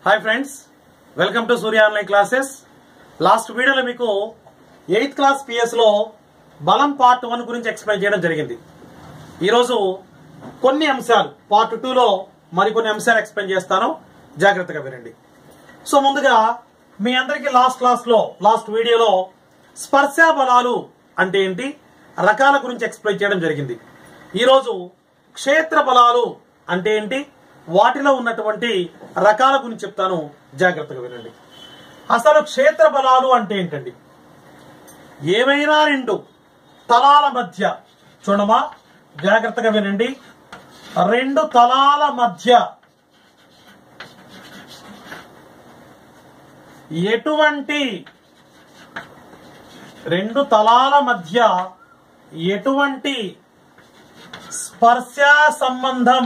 Hi friends welcome to Surya online classes last వీడియోలో మీకు eighth class PS లో బలం పార్ట్ వన్ గురించి ఎక్స్ప్లెయిన్ చేయడం జరిగింది ఈరోజు కొన్ని అంశాలు పార్ట్ టూలో మరికొన్ని అంశాలు ఎక్స్ప్లెయిన్ చేస్తాను జాగ్రత్తగా వినండి సో ముందుగా మీ అందరికీ లాస్ట్ క్లాస్ లో లాస్ట్ వీడియోలో స్పర్శ బలాలు అంటే ఏంటి రకాల గురించి ఎక్స్ప్లెయిన్ చేయడం జరిగింది ఈరోజు క్షేత్ర బలాలు అంటే ఏంటి వాటిలో ఉన్నటువంటి రకాల గురించి చెప్తాను జాగ్రత్తగా వినండి అసలు క్షేత్ర బలాలు అంటే ఏంటండి ఏవైనా రెండు తలాల మధ్య చూడమా జాగ్రత్తగా వినండి రెండు తలాల మధ్య ఎటువంటి రెండు తలాల మధ్య ఎటువంటి స్పర్శ సంబంధం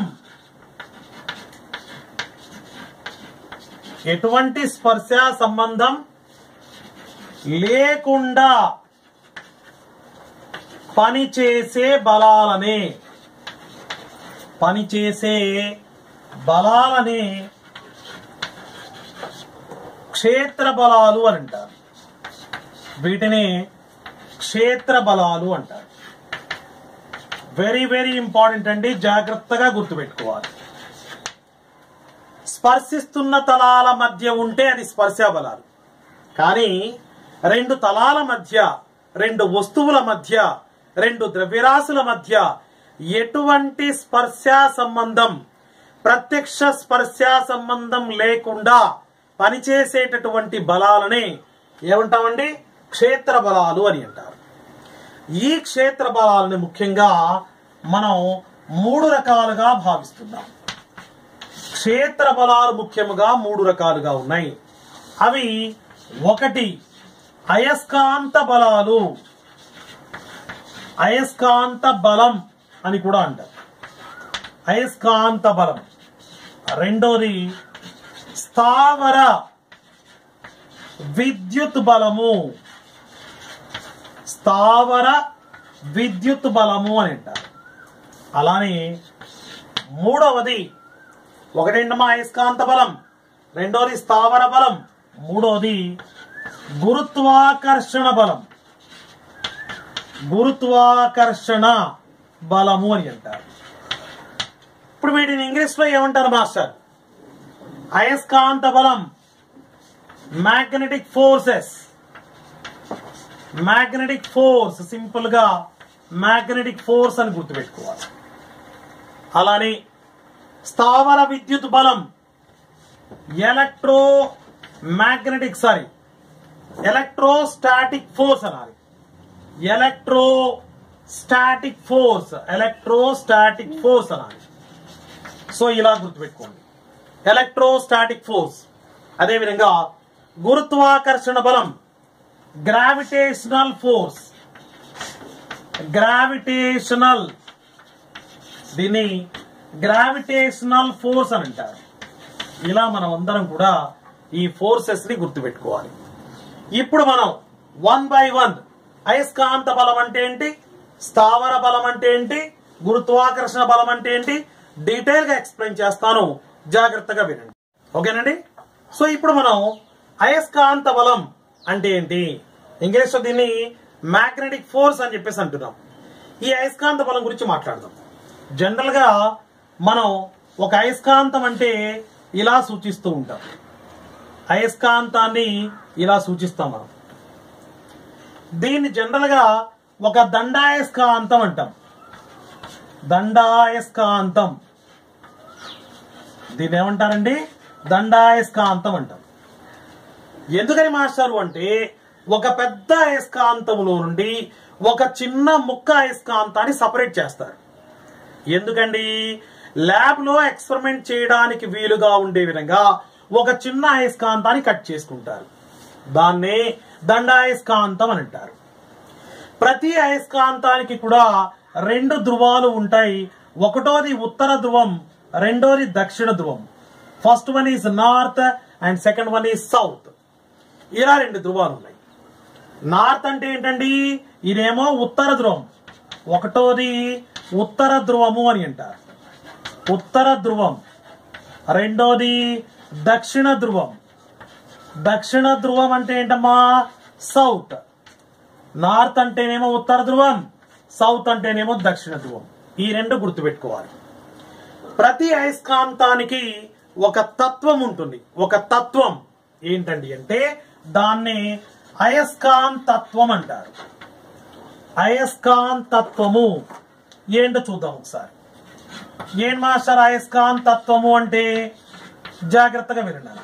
ఎటువంటి స్పర్శ సంబంధం లేకుండా పనిచేసే బలాలనే పనిచేసే బలాలనే క్షేత్ర బలాలు అని అంటారు వీటిని క్షేత్ర బలాలు అంటారు వెరీ వెరీ ఇంపార్టెంట్ అండి జాగ్రత్తగా గుర్తుపెట్టుకోవాలి స్పర్శిస్తున్న తలాల మధ్య ఉంటే అది స్పర్శ బలాలు కానీ రెండు తలాల మధ్య రెండు వస్తువుల మధ్య రెండు ద్రవ్యరాశుల మధ్య ఎటువంటి స్పర్శ సంబంధం ప్రత్యక్ష స్పర్శ సంబంధం లేకుండా పనిచేసేటటువంటి బలాలని ఏమంటామండి క్షేత్ర బలాలు అని అంటారు ఈ క్షేత్ర బలాలని ముఖ్యంగా మనం మూడు రకాలుగా భావిస్తున్నాం క్షేత్ర బలాలు ముఖ్యముగా మూడు రకాలుగా ఉన్నాయి అవి ఒకటి అయస్కాంత బలాలు అయస్కాంత బలం అని కూడా అంటారు అయస్కాంత బలం రెండోది స్థావర విద్యుత్ బలము స్థావర విద్యుత్ బలము అని అంటారు అలానే మూడవది ఒకటేంటమ్మా అయస్కాంత బలం రెండోది స్థావర బలం మూడోది గురుత్వాకర్షణ బలం గురుత్వాకర్షణ బలము అని అంటారు ఇప్పుడు వీటిని ఇంగ్లీష్ లో ఏమంటారు మాస్టర్ అయస్కాంత బలం magnetic forces magnetic force simple గా మ్యాగ్నెటిక్ ఫోర్స్ అని గుర్తుపెట్టుకోవాలి అలానే స్థావర విద్యుత్ బలం electro magnetic sorry electrostatic force అనాలి electro static force electrostatic force అనాలి సో ఇలా గుర్తుపెట్టుకోండి ఎలక్ట్రోస్టాటిక్ ఫోర్స్ అదేవిధంగా గురుత్వాకర్షణ బలం గ్రావిటేషనల్ ఫోర్స్ గ్రావిటేషనల్ దీన్ని గ్రావిటేషనల్ ఫోర్స్ అని అంటారు ఇలా మనం అందరం కూడా ఈ ఫోర్సెస్ ని గుర్తుపెట్టుకోవాలి ఇప్పుడు మనం వన్ బై వన్ అయస్కాంత బలం అంటే ఏంటి స్థావర బలం అంటే ఏంటి గురుత్వాకర్షణ బలం అంటే ఏంటి డీటెయిల్ గా ఎక్స్ప్లెయిన్ చేస్తాను జాగ్రత్తగా వినండి ఓకేనండి సో ఇప్పుడు మనం అయస్కాంత బలం అంటే ఏంటి ఇంగ్లీష్ లో దీన్ని మ్యాగ్నెటిక్ ఫోర్స్ అని చెప్పేసి అంటున్నాం ఈ అయస్కాంత బలం గురించి మాట్లాడదాం జనరల్ గా మనం ఒక అయస్కాంతం అంటే ఇలా సూచిస్తూ ఉంటాం అయస్కాంతాన్ని ఇలా సూచిస్తాం మనం దీన్ని జనరల్ గా ఒక దండాయస్కాంతం అంటాం దండాయస్కాంతం దీన్ని ఏమంటారండి దండాయస్కాంతం అంటాం ఎందుకని మాస్టారు అంటే ఒక పెద్ద అయస్కాంతములో నుండి ఒక చిన్న ముక్క అయస్కాంతాన్ని సపరేట్ చేస్తారు ఎందుకండి ల్యాబ్ లో ఎక్స్పెరిమెంట్ చేయడానికి వీలుగా ఉండే విధంగా ఒక చిన్న అయస్కాంతాన్ని కట్ చేసుకుంటారు దాన్నే దండాయస్కాంతం అని అంటారు ప్రతి అయస్కాంతానికి కూడా రెండు ధ్రువాలు ఉంటాయి ఒకటోది ఉత్తర ధ్రువం రెండోది దక్షిణ ధ్రువం first one is north and second one is south ఇలా రెండు ధ్రువాలు ఉన్నాయి నార్త్ అంటే ఏంటండి ఇదేమో ఉత్తర ధ్రువం ఒకటోది ఉత్తర ధ్రువము అని అంటారు ఉత్తర ధ్రువం రెండోది దక్షిణ ధ్రువం దక్షిణ ధ్రువం అంటే ఏంటమ్మా సౌత్ నార్త్ అంటేనేమో ఉత్తర ధ్రువం సౌత్ అంటేనేమో దక్షిణ ధ్రువం ఈ రెండు గుర్తుపెట్టుకోవాలి ప్రతి అయస్కాంతానికి ఒక తత్వం ఉంటుంది ఒక తత్వం ఏంటండి అంటే దాన్ని అయస్కాంతత్వం అంటారు అయస్కాంతత్వము ఏంటో చూద్దాం ఒకసారి ఏం మాస్టర్ అయస్కాంతత్వము అంటే జాగ్రత్తగా వినండి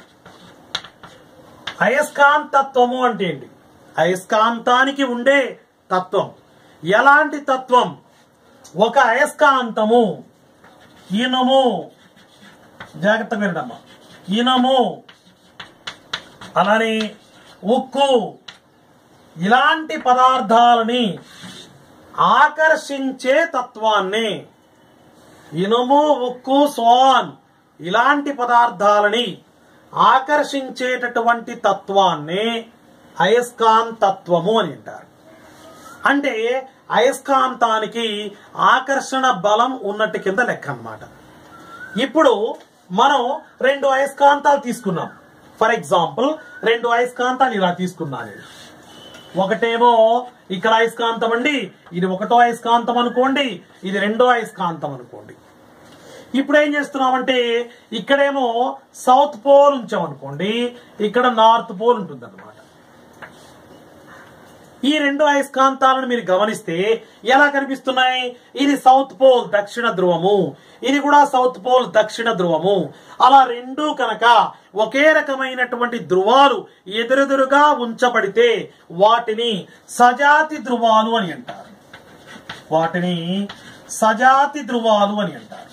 అయస్కాంతత్వము అంటే ఏంటి అయస్కాంతానికి ఉండే తత్వం ఎలాంటి తత్వం ఒక అయస్కాంతము ఇనుము జాగ్రత్తగా వినడమ్మా ఇనుము అలానే ఉక్కు ఇలాంటి పదార్థాలని ఆకర్షించే తత్వాన్ని ఇనుము ఉక్కు సోన్ ఇలాంటి పదార్థాలని ఆకర్షించేటటువంటి తత్వాన్ని అయస్కాంతత్వము అని అంటారు అంటే అయస్కాంతానికి ఆకర్షణ బలం ఉన్నట్టు కింద లెక్క అన్నమాట ఇప్పుడు మనం రెండు అయస్కాంతాలు తీసుకున్నాం ఫర్ ఎగ్జాంపుల్ రెండు అయస్కాంతాలు ఇలా తీసుకున్నాను నేను. ఒకటేమో ఇక్కడ అయస్కాంతం అండి ఇది ఒకటో అయస్కాంతం అనుకోండి ఇది రెండో అయస్కాంతం అనుకోండి ఇప్పుడు ఏం చేస్తున్నామంటే ఇక్కడేమో సౌత్ పోల్ ఉంచామనుకోండి ఇక్కడ నార్త్ పోల్ ఉంటుంది అనమాట ఈ రెండు అయస్కాంతాలను మీరు గమనిస్తే ఎలా కనిపిస్తున్నాయి ఇది సౌత్ పోల్ దక్షిణ ధ్రువము ఇది కూడా సౌత్ పోల్ దక్షిణ ధ్రువము అలా రెండు కనుక ఒకే రకమైనటువంటి ధ్రువాలు ఎదురెదురుగా ఉంచబడితే వాటిని సజాతి ధ్రువాలు అని అంటారు వాటిని సజాతి ధ్రువాలు అని అంటారు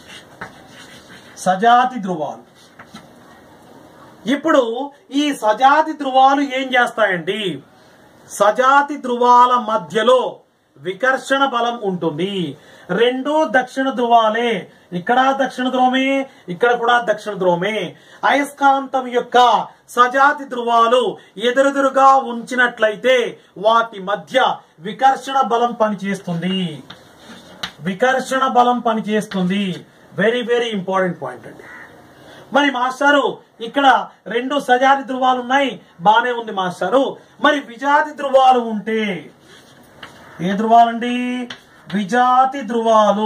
సజాతి ధ్రువాలు ఇప్పుడు ఈ సజాతి ధ్రువాలు ఏం చేస్తాయండి సజాతి ధ్రువాల మధ్యలో వికర్షణ బలం ఉంటుంది రెండు దక్షిణ ధ్రువాలే ఇక్కడ దక్షిణ ధ్రువమే ఇక్కడ కూడా దక్షిణ ధ్రువమే అయస్కాంతం యొక్క సజాతి ధ్రువాలు ఎదురెదురుగా ఉంచినట్లయితే వాటి మధ్య వికర్షణ బలం పనిచేస్తుంది వికర్షణ బలం పనిచేస్తుంది వెరీ వెరీ ఇంపార్టెంట్ పాయింట్ అండి మరి మాస్టారు ఇక్కడ రెండు సజాతి ధృవాలు ఉన్నాయి బానే ఉంది మాస్టారు మరి విజాతి ధృవాలు ఉంటే ఏ ధృవాలండి విజాతి ధృవాలు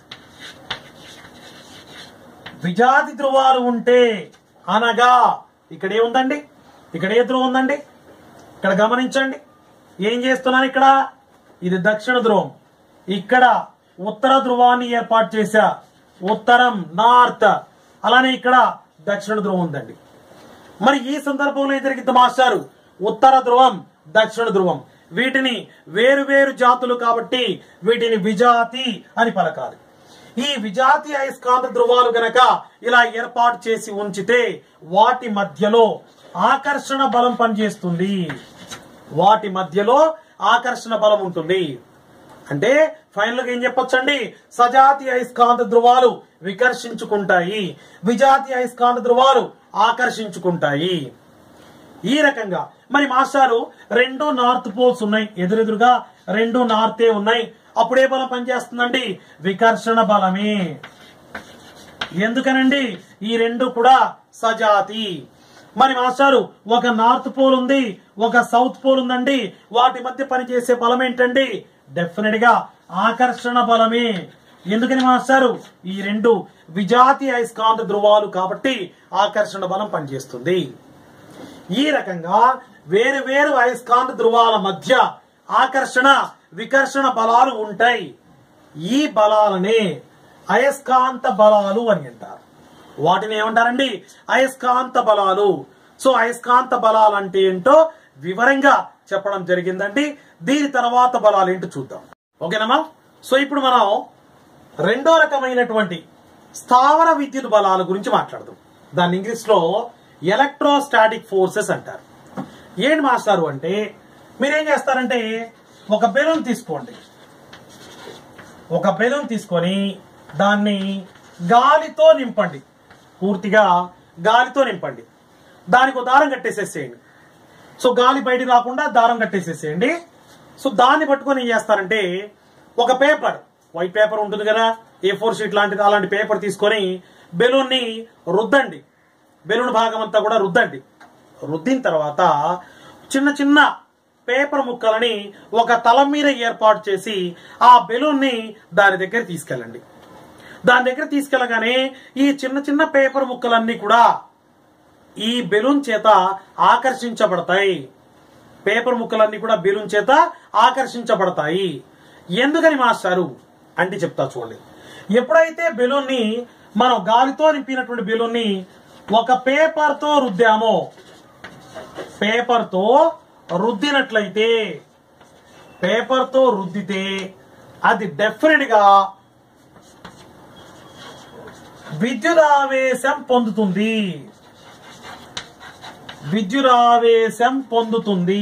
విజాతి ధృవాలు ఉంటే అనగా ఇక్కడ ఏముందండి ఇక్కడ ఏ ధ్రువం ఉందండి ఇక్కడ గమనించండి ఏం చేస్తున్నాను ఇక్కడ ఇది దక్షిణ ధ్రువం ఇక్కడ ఉత్తర ధ్రువాన్ని ఏర్పాటు చేశా ఉత్తరం నార్త్ అలానే ఇక్కడ దక్షిణ ధ్రువం ఉందండి మరి ఈ సందర్భంలో ఏం జరిగింది మాస్టారు ఉత్తర ధ్రువం దక్షిణ ధ్రువం వీటిని వేరు వేరు జాతులు కాబట్టి వీటిని విజాతి అని పలకాలి ఈ విజాతి అయస్కాంత ధ్రువాలు గనక ఇలా ఏర్పాటు చేసి ఉంచితే వాటి మధ్యలో ఆకర్షణ బలం పనిచేస్తుంది వాటి మధ్యలో ఆకర్షణ బలం ఉంటుంది అంటే ఫైనల్ గా ఏం చెప్పొచ్చండి సజాతి అయస్కాంత ధ్రువాలు వికర్షించుకుంటాయి విజాతి అయస్కాంత ధ్రువాలు ఆకర్షించుకుంటాయి ఈ రకంగా మరి మాస్టారు రెండు నార్త్ పోల్స్ ఉన్నాయి ఎదురెదురుగా రెండు నార్తే ఉన్నాయి అప్పుడే బలం పనిచేస్తుందండి వికర్షణ బలమే ఎందుకనండి ఈ రెండు కూడా సజాతి మరి మాస్టారు ఒక నార్త్ పోల్ ఉంది ఒక సౌత్ పోల్ ఉందండి వాటి మధ్య పనిచేసే బలం ఏంటండి డెఫినెట్ గా ఆకర్షణ బలమే ఎందుకని మాస్టారు ఈ రెండు విజాతి అయస్కాంత ధ్రువాలు కాబట్టి ఆకర్షణ బలం పనిచేస్తుంది ఈ రకంగా వేరు వేరు అయస్కాంత ధ్రువాల మధ్య ఆకర్షణ వికర్షణ బలాలు ఉంటాయి ఈ బలాలనే అయస్కాంత బలాలు అని అంటారు వాటిని ఏమంటారండి అయస్కాంత బలాలు సో అయస్కాంత బలాలు అంటే ఏంటో వివరంగా చెప్పడం జరిగిందండి దీని తర్వాత బలాలు ఏంటో చూద్దాం ఓకేనమ్మా సో ఇప్పుడు మనం రెండో రకమైనటువంటి స్థావర విద్యుత్ బలాల గురించి మాట్లాడదాం దాన్ని ఇంగ్లీష్ లో ఎలక్ట్రోస్టాటిక్ ఫోర్సెస్ అంటారు ఏంటి మాస్టారు అంటే మీరేం చేస్తారంటే ఒక బెలూన్ తీసుకోండి ఒక బెలూన్ తీసుకొని దాన్ని గాలితో నింపండి పూర్తిగా గాలితో నింపండి దానికి ఒక దారం కట్టేసేసేయండి సో గాలి బయటికి రాకుండా దారం కట్టేసేసేయండి సో దాన్ని పట్టుకొని ఏం చేస్తారంటే ఒక పేపర్ వైట్ పేపర్ ఉంటుంది కదా ఏ ఫోర్ షీట్ లాంటిది అలాంటి పేపర్ తీసుకొని బెలూన్ ని రుద్దండి బెలూన్ భాగం అంతా కూడా రుద్దండి రుద్దిన తర్వాత చిన్న చిన్న పేపర్ ముక్కలని ఒక తల మీద ఏర్పాటు చేసి ఆ బెలూన్ ని దాని దగ్గర తీసుకెళ్ళండి దాని దగ్గర తీసుకెళ్ళగానే ఈ చిన్న చిన్న పేపర్ ముక్కలన్నీ కూడా ఈ బెలూన్ చేత ఆకర్షించబడతాయి పేపర్ ముక్కలన్నీ కూడా బెలూన్ చేత ఆకర్షించబడతాయి ఎందుకని మాస్టారు అంటే చెప్తా చూడండి ఎప్పుడైతే బెలూన్ ని మనం గాలితో నింపినటువంటి బెలూన్ ని ఒక పేపర్ తో రుద్దామో పేపర్ తో రుద్దినట్లయితే పేపర్ తో రుద్దితే అది డెఫినెట్ గా విద్యుదావేశం పొందుతుంది విద్యురావేశం పొందుతుంది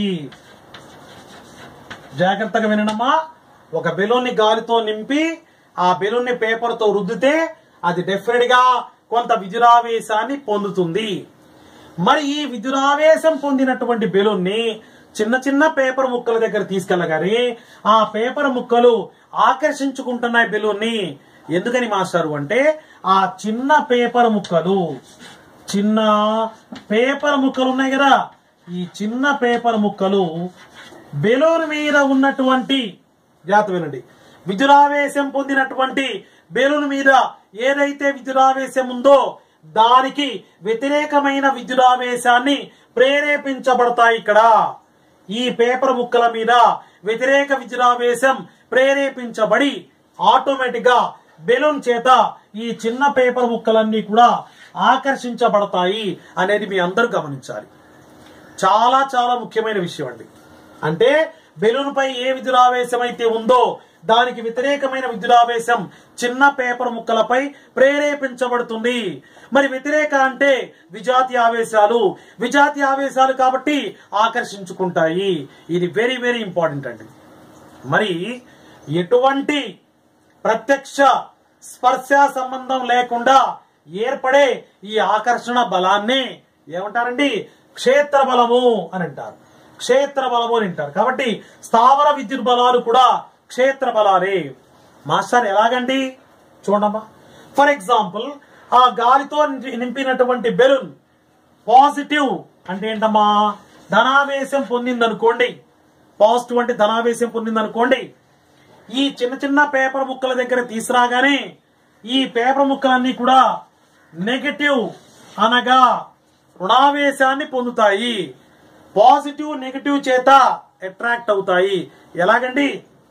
జాగ్రత్తగా వినడమ్మా ఒక బెలూన్ ని గాలితో నింపి ఆ బెలూన్ ని పేపర్ తో రుద్దితే అది డెఫినెట్ గా కొంత విద్యురావేశాన్ని పొందుతుంది మరి ఈ విద్యురావేశం పొందినటువంటి బెలూన్ ని చిన్న చిన్న పేపర్ ముక్కల దగ్గర తీసుకెళ్ళగానే ఆ పేపర్ ముక్కలు ఆకర్షించుకుంటున్నాయి బెలూన్ ని ఎందుకని మాస్టారు అంటే ఆ చిన్న పేపర్ ముక్కలు చిన్న పేపర్ ముక్కలు ఉన్నాయి కదా ఈ చిన్న పేపర్ ముక్కలు బెలూన్ మీద ఉన్నటువంటి జాగ్రత్త వినండి విద్యురావేశం పొందినటువంటి బెలూన్ మీద ఏదైతే విద్యురావేశం ఉందో దానికి వ్యతిరేకమైన విద్యురావేశాన్ని ప్రేరేపించబడతాయి ఇక్కడ ఈ పేపర్ ముక్కల మీద వ్యతిరేక విద్యురావేశం ప్రేరేపించబడి ఆటోమేటిక్ గా బెలూన్ చేత ఈ చిన్న పేపర్ ముక్కలన్నీ కూడా ఆకర్షించబడతాయి అనేది మీ అందరూ గమనించాలి చాలా చాలా ముఖ్యమైన విషయం అండి అంటే బెలూన్ పై ఏ విద్యురావేశం అయితే ఉందో దానికి వ్యతిరేకమైన విద్యురావేశం చిన్న పేపర్ ముక్కలపై ప్రేరేపించబడుతుంది మరి వ్యతిరేక అంటే విజాతి ఆవేశాలు విజాతి ఆవేశాలు కాబట్టి ఆకర్షించుకుంటాయి ఇది వెరీ వెరీ ఇంపార్టెంట్ అండి మరి ఎటువంటి ప్రత్యక్ష స్పర్శ సంబంధం లేకుండా ఏర్పడే ఈ ఆకర్షణ బలాన్ని ఏమంటారండి క్షేత్ర బలము అని అంటారు క్షేత్ర బలము అని అంటారు కాబట్టి స్థావర విద్యుత్ బలాలు కూడా క్షేత్ర బలాలే మాస్టర్ ఎలాగండి చూడమ్మా ఫర్ ఎగ్జాంపుల్ ఆ గాలితో నింపినటువంటి బెలూన్ పాజిటివ్ అంటే ఏంటమ్మా ధనావేశం పొందిందనుకోండి పాజిటివ్ అంటే ధనావేశం పొందిందనుకోండి ఈ చిన్న చిన్న పేపర్ ముక్కల దగ్గర తీసురాగానే ఈ పేపర్ ముక్కలన్నీ కూడా నెగటివ్ అనగా రుణావేశాన్ని పొందుతాయి పాజిటివ్ నెగటివ్ చేత అట్రాక్ట్ అవుతాయి ఎలాగండి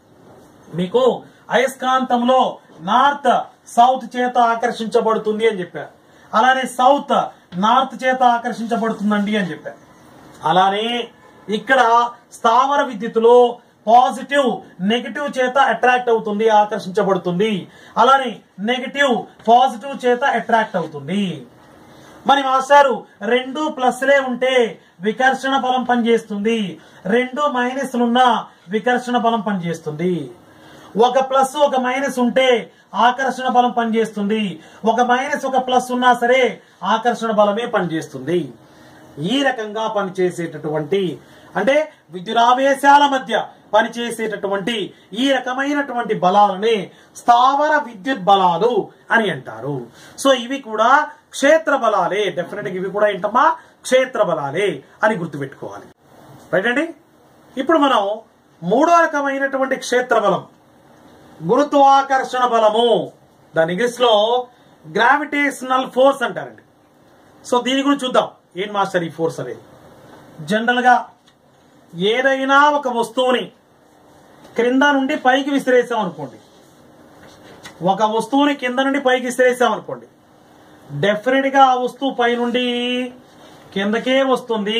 మీకు అయస్కాంతంలో నార్త్ సౌత్ చేత ఆకర్షించబడుతుంది అని చెప్పారు అలానే సౌత్ నార్త్ చేత ఆకర్షించబడుతుందండి అని చెప్పారు అలానే ఇక్కడ స్థావర విద్యుత్తులో పాజిటివ్ నెగటివ్ చేత అట్రాక్ట్ అవుతుంది ఆకర్షించబడుతుంది అలానే నెగటివ్ పాజిటివ్ చేత అట్రాక్ట్ అవుతుంది మరి మాస్టారు రెండు ప్లస్లే ఉంటే వికర్షణ బలం పనిచేస్తుంది రెండు మైనస్లున్న వికర్షణ బలం పనిచేస్తుంది ఒక ప్లస్ ఒక మైనస్ ఉంటే ఆకర్షణ బలం పనిచేస్తుంది ఒక మైనస్ ఒక ప్లస్ ఉన్నా సరే ఆకర్షణ బలమే పనిచేస్తుంది ఈ రకంగా పనిచేసేటటువంటి అంటే విద్యురావేశాల మధ్య పనిచేసేటటువంటి ఈ రకమైనటువంటి బలాలని స్థావర విద్యుత్ బలాలు అని అంటారు సో ఇవి కూడా క్షేత్ర బలాలే డెఫినెట్ గా ఇవి కూడా ఏంటమ్మా క్షేత్ర బలాలే అని గుర్తుపెట్టుకోవాలి రైట్ అండి ఇప్పుడు మనం మూడో రకమైనటువంటి క్షేత్ర బలం గురుత్వాకర్షణ బలము దాని ఇంగ్లీష్ లో గ్రావిటేషనల్ ఫోర్స్ అంటారండి సో దీని గురించి చూద్దాం ఏం మాస్టర్ ఈ ఫోర్స్ అనేది జనరల్ గా ఏదైనా ఒక వస్తువుని క్రింద నుండి పైకి విసిరేసాం అనుకోండి ఒక వస్తువుని కింద నుండి పైకి విసిరేసాం అనుకోండి డెఫినెట్ గా ఆ వస్తువు పై నుండి కిందకే వస్తుంది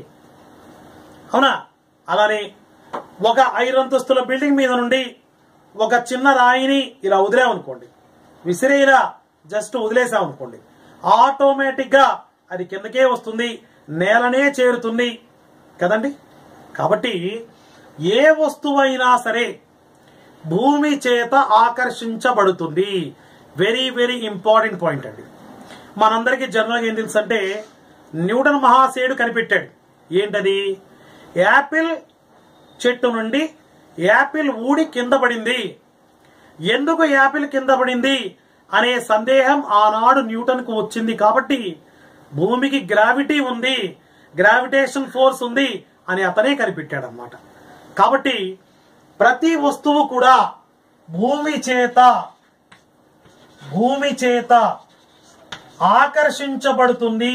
అవునా అలానే ఒక ఐదు అంతస్తుల బిల్డింగ్ మీద నుండి ఒక చిన్న రాయిని ఇలా వదిలేమనుకోండి విసిరే ఇలా జస్ట్ వదిలేసాం అనుకోండి ఆటోమేటిక్ గా అది కిందకే వస్తుంది నేలనే చేరుతుంది కదండి కాబట్టి ఏ వస్తువైనా సరే భూమి చేత ఆకర్షించబడుతుంది వెరీ వెరీ ఇంపార్టెంట్ పాయింట్ అండి మనందరికీ జనరల్గా ఏం తెలుసు అంటే న్యూటన్ మహాశయుడు కనిపెట్టాడు ఏంటది యాపిల్ చెట్టు నుండి యాపిల్ ఊడి కింద పడింది ఎందుకు యాపిల్ కింద పడింది అనే సందేహం ఆనాడు న్యూటన్ కు వచ్చింది కాబట్టి భూమికి గ్రావిటీ ఉంది గ్రావిటేషన్ ఫోర్స్ ఉంది అని అతనే కనిపెట్టాడు అనమాట కాబట్టి ప్రతి వస్తువు కూడా భూమి చేత భూమి చేత ఆకర్షించబడుతుంది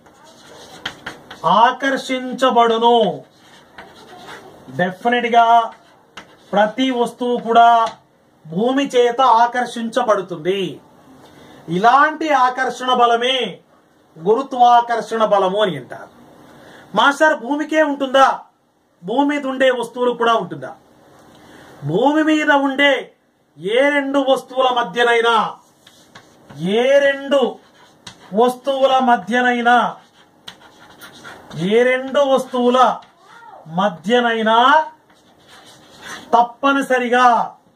ఆకర్షించబడును డెఫినెట్ గా ప్రతి వస్తువు కూడా భూమి చేత ఆకర్షించబడుతుంది ఇలాంటి ఆకర్షణ బలమే గురుత్వాకర్షణ బలము అని అంటారు మాస్టర్ భూమికే ఉంటుందా భూమి మీద ఉండే వస్తువులు కూడా ఉంటుందా భూమి మీద ఉండే ఏ రెండు వస్తువుల మధ్యనైనా ఏ రెండు వస్తువుల మధ్యనైనా ఏ రెండు వస్తువుల మధ్యనైనా తప్పనిసరిగా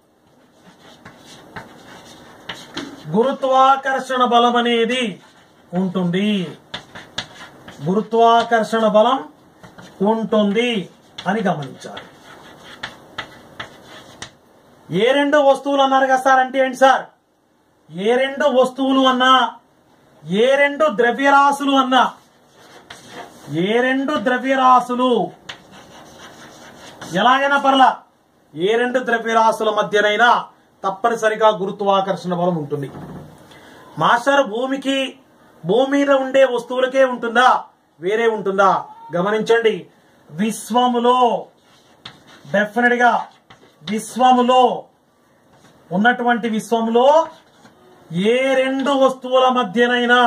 గురుత్వాకర్షణ బలం అనేది ఉంటుంది గురుత్వాకర్షణ బలం ఉంటుంది అని గమనించాలి ఏ రెండు వస్తువులు అన్నారు కదా సార్ అంటే ఏంటి సార్ ఏ రెండు వస్తువులు అన్నా ఏ రెండు ద్రవ్యరాశులు అన్నా ఏ రెండు ద్రవ్యరాశులు ఎలాగైనా పర్లా ఏ రెండు ద్రవ్యరాశుల మధ్యనైనా తప్పనిసరిగా గురుత్వాకర్షణ బలం ఉంటుంది మాస్టర్ భూమికి భూమి మీద ఉండే వస్తువులకే ఉంటుందా వేరే ఉంటుందా గమనించండి విశ్వములో డెఫినెట్ గా విశ్వములో ఉన్నటువంటి విశ్వంలో ఏ రెండు వస్తువుల మధ్యనైనా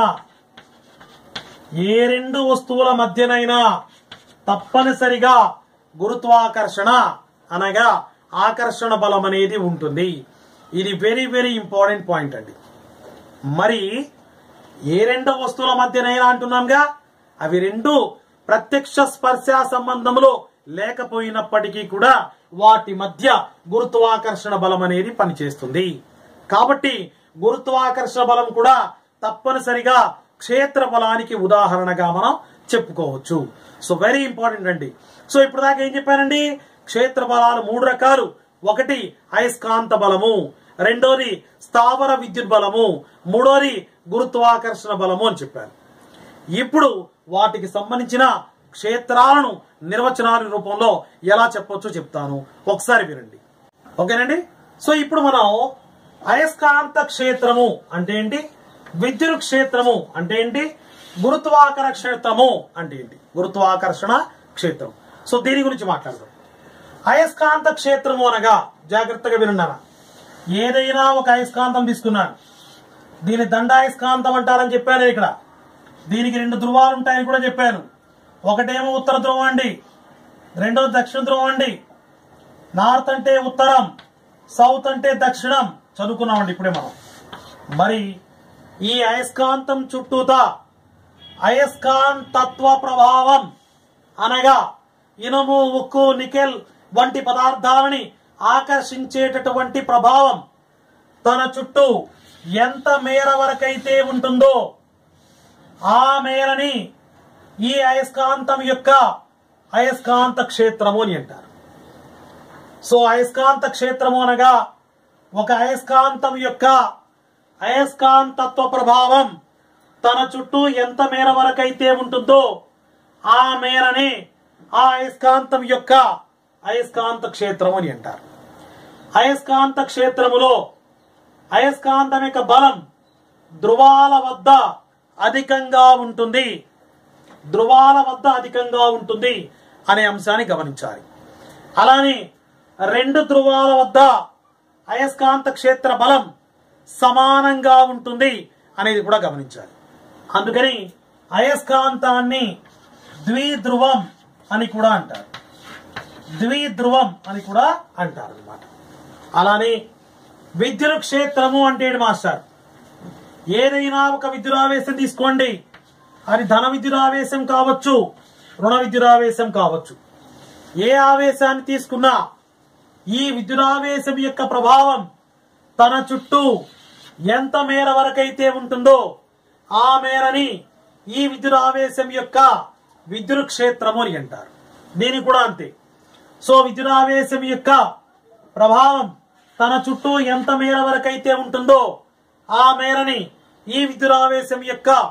ఏ రెండు వస్తువుల మధ్యనైనా తప్పనిసరిగా గురుత్వాకర్షణ అనగా ఆకర్షణ బలం అనేది ఉంటుంది ఇది వెరీ వెరీ ఇంపార్టెంట్ పాయింట్ అండి మరి ఏ రెండు వస్తువుల మధ్యనైనా అంటున్నాంగా అవి రెండు ప్రత్యక్ష స్పర్శ సంబంధంలో లేకపోయినప్పటికీ కూడా వాటి మధ్య గురుత్వాకర్షణ బలం అనేది పనిచేస్తుంది కాబట్టి గురుత్వాకర్షణ బలం కూడా తప్పనిసరిగా క్షేత్ర బలానికి ఉదాహరణగా మనం చెప్పుకోవచ్చు సో వెరీ ఇంపార్టెంట్ అండి సో ఇప్పుడు దాకా ఏం చెప్పానండి క్షేత్ర బలాలు మూడు రకాలు ఒకటి అయస్కాంత బలము రెండోది స్థావర విద్యుత్ బలము మూడోది గురుత్వాకర్షణ బలము అని చెప్పాను ఇప్పుడు వాటికి సంబంధించిన క్షేత్రాలను నిర్వచనాల రూపంలో ఎలా చెప్పొచ్చో చెప్తాను ఒకసారి వినండి ఓకేనండి సో ఇప్పుడు మనం అయస్కాంత క్షేత్రము అంటే ఏంటి విద్యుత్ క్షేత్రము అంటే ఏంటి గురుత్వాకర్షణ క్షేత్రము అంటే ఏంటి గురుత్వాకర్షణ క్షేత్రం సో దీని గురించి మాట్లాడదాం అయస్కాంత క్షేత్రము అనగా జాగ్రత్తగా వినున్నారా ఏదైనా ఒక అయస్కాంతం తీసుకున్నాను దీని దండాయస్కాంతం అంటారని చెప్పాను నేను ఇక్కడ దీనికి రెండు ధృవాలు ఉంటాయని కూడా చెప్పాను ఒకటేమో ఉత్తర ధ్రువం అండి రెండోది దక్షిణ ధ్రువం అండి నార్త్ అంటే ఉత్తరం సౌత్ అంటే దక్షిణం చదువుకున్నామండి ఇప్పుడే మనం మరి ఈ అయస్కాంతం చుట్టూతా అయస్కాంతత్వ ప్రభావం అనగా ఇనుము ఉక్కు నికెల్ వంటి పదార్థాలని ఆకర్షించేటటువంటి ప్రభావం తన చుట్టూ ఎంత మేర వరకైతే ఉంటుందో ఆ మేరని ఈ అయస్కాంతం యొక్క అయస్కాంత క్షేత్రము అని అంటారు సో అయస్కాంత క్షేత్రము అనగా ఒక అయస్కాంతం యొక్క అయస్కాంతత్వ ప్రభావం తన చుట్టూ ఎంత మేర వరకైతే ఉంటుందో ఆ మేరని ఆ అయస్కాంతం యొక్క అయస్కాంత క్షేత్రం అని అంటారు అయస్కాంత క్షేత్రములో అయస్కాంతం యొక్క బలం ధృవాల వద్ద అధికంగా ఉంటుంది ధృవాల వద్ద అధికంగా ఉంటుంది అనే అంశాన్ని గమనించాలి అలానే రెండు ధృవాల వద్ద అయస్కాంత క్షేత్ర బలం సమానంగా ఉంటుంది అనేది కూడా గమనించాలి అందుకని అయస్కాంతాన్ని ద్విధ్రువం అని కూడా అంటారు ద్విధ్రువం అని కూడా అంటారు అనమాట అలానే విద్యుత్ క్షేత్రము అంటే ఏంటి మాస్టర్ ఏదైనా ఒక విద్యురావేశం తీసుకోండి అది ధన విద్యురావేశం కావచ్చు రుణ విద్యురావేశం కావచ్చు ఏ ఆవేశాన్ని తీసుకున్నా ఈ విద్యురావేశం యొక్క ప్రభావం తన చుట్టూ ఎంత మేర వరకైతే ఉంటుందో ఆ మేరని ఈ విద్యురావేశం యొక్క విద్యుత్ క్షేత్రము అని అంటారు దీనికి కూడా అంతే సో విద్యురావేశం యొక్క ప్రభావం తన చుట్టూ ఎంత మేర వరకైతే ఉంటుందో ఆ మేరని ఈ విద్యురావేశం యొక్క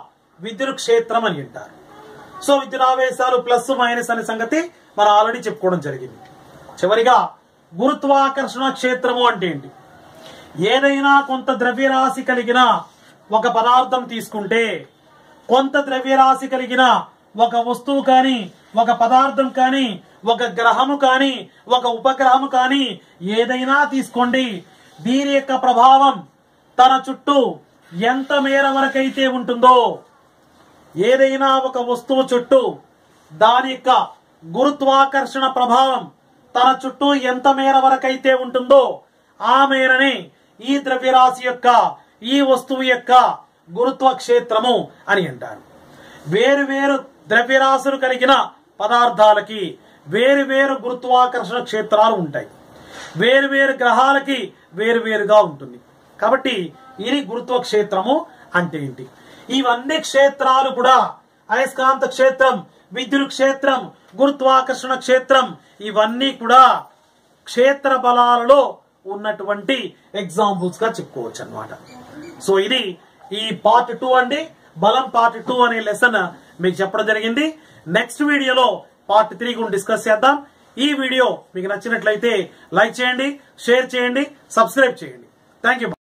విద్యుత్ క్షేత్రం అని అంటారు సో విద్యురావేశాలు ప్లస్ మైనస్ అనే సంగతి మనం ఆల్రెడీ చెప్పుకోవడం జరిగింది చివరిగా గురుత్వాకర్షణ క్షేత్రము అంటే ఏంటి ఏదైనా కొంత ద్రవ్యరాశి కలిగిన ఒక పదార్థం తీసుకుంటే కొంత ద్రవ్యరాశి కలిగిన ఒక వస్తువు కానీ ఒక పదార్థం కానీ ఒక గ్రహము కానీ ఒక ఉపగ్రహము కానీ ఏదైనా తీసుకోండి దీని యొక్క ప్రభావం తన చుట్టూ ఎంత మేర వరకైతే ఉంటుందో ఏదైనా ఒక వస్తువు చుట్టూ దాని యొక్క గురుత్వాకర్షణ ప్రభావం తన చుట్టూ ఎంత మేర వరకైతే ఉంటుందో ఆ మేరనే ఈ ద్రవ్యరాశి యొక్క ఈ వస్తువు యొక్క గురుత్వ క్షేత్రము అని అంటారు వేరు వేరు ద్రవ్యరాశులు కలిగిన పదార్థాలకి వేరు వేరు గురుత్వాకర్షణ క్షేత్రాలు ఉంటాయి వేరు వేరు గ్రహాలకి వేరు వేరుగా ఉంటుంది కాబట్టి ఇది గురుత్వ క్షేత్రము అంటే ఏంటి ఇవన్నీ క్షేత్రాలు కూడా అయస్కాంత క్షేత్రం విద్యుత్ క్షేత్రం గురుత్వాకర్షణ క్షేత్రం ఇవన్నీ కూడా క్షేత్ర బలాలలో ఉన్నటువంటి ఎగ్జాంపుల్స్ గా చెప్పుకోవచ్చు అన్నమాట సో ఇది ఈ పార్ట్ టూ అండి బలం పార్ట్ టూ అనే లెసన్ మీకు చెప్పడం జరిగింది నెక్స్ట్ వీడియోలో పార్ట్ త్రీ గురించి డిస్కస్ చేద్దాం ఈ వీడియో మీకు నచ్చినట్లయితే లైక్ చేయండి షేర్ చేయండి సబ్స్క్రైబ్ చేయండి థ్యాంక్ యూ